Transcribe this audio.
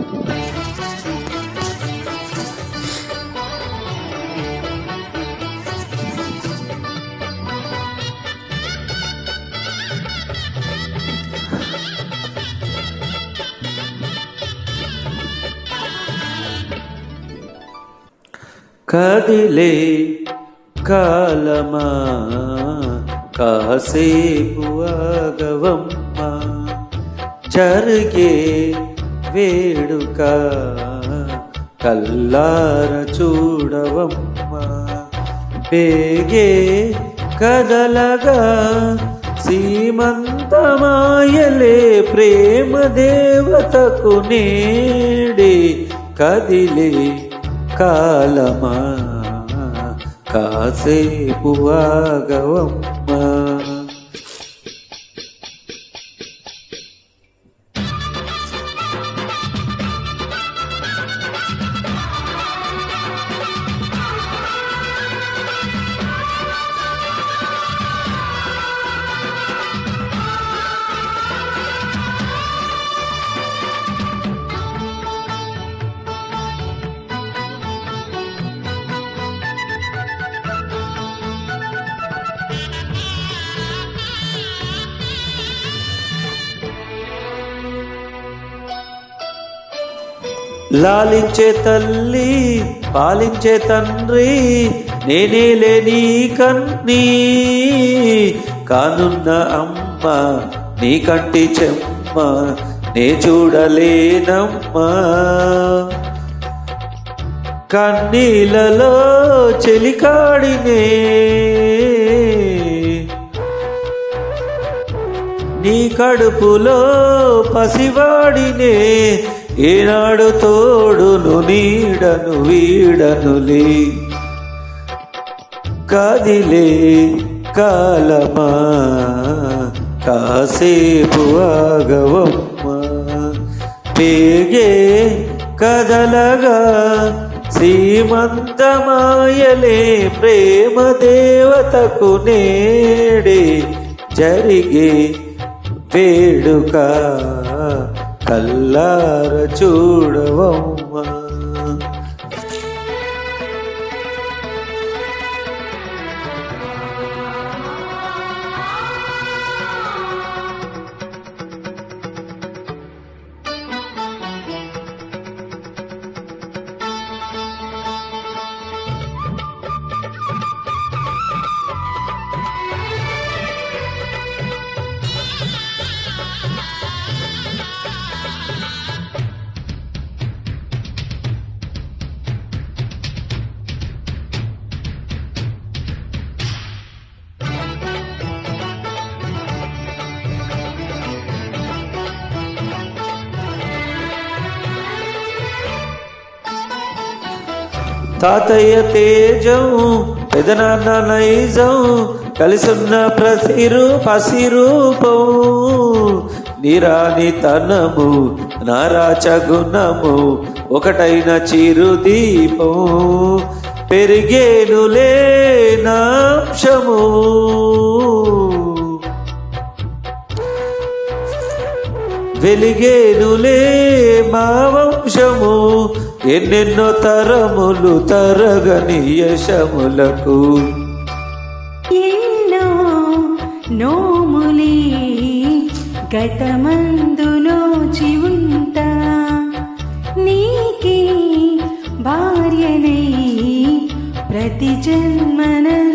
కదిలే కాలమా కాసేపు ఆగవమ్మ జరిగే వేడుక కల్లార చూడవమ్మ పేగే కదలగా సీమంతమాయలే ప్రేమ దేవతకు నేడే కదిలే కాలమా కాసేపు ఆగవమ్మా లాలించే తల్లి పాలించే తండ్రి నేనే లేని కన్నీ కానున్న అమ్మ నీ కంటి చెమ్మ నే చూడలేనమ్మా కన్నీలలో చెలికాడినే నీ కడుపులో పసివాడినే ఏనాడు తోడును నీడను వీడనులే కదిలే కాలమా కాసేపు ఆగవమ్మా పేగే కదలగా సీమంతమాయలే ప్రేమ దేవతకు నేడే జరిగే వేడుక కల్లార చూడవమ్మా తాతయ్య తేజం పెదనాన్న నైజం కలిసున్న ప్రతిరూ పసిరూపం నిరాని తనము నారాచ గుణము ఒకటైన చిరుదీపం పెరిగేనులే నాంశము వెలిగేనులే మా వంశము ఎన్నెన్నో తరములు తరగని యశములకు ఎన్నో నోములే గతమందు నోచి ఉంటా నీకే భార్యనై ప్రతి జన్మన